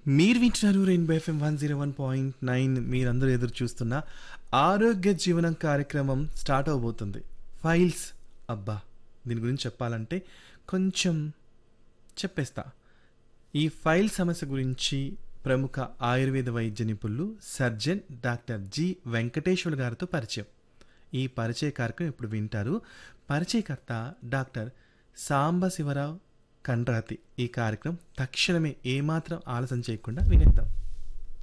మీరు వింటున్నారు rainbow FM one zero one point nine మీరందరూ ఎదురు చూస్తున్న ఆరోగ్య జీవనం కార్యక్రమం స్టార్ట్ అవబోతుంది ఫైల్స్ అబ్బా దీని గురించి చెప్పాలంటే కొంచెం చెప్పేస్తా ఈ ఫైల్ సమస్య గురించి ప్రముఖ ఆయుర్వేద వైద్య నిపుణులు సర్జన్ డాక్టర్ జి వెంకటేశ్వర్ గారితో పరిచయం ఈ పరిచయ కార్యక్రమం ఇప్పుడు వింటారు పరిచయకర్త డాక్టర్ సాంబశివరావు కండ్రాతి ఈ కార్యక్రమం తక్షణమే ఏమాత్రం ఆలస్యం చేయకుండా వినేద్దాం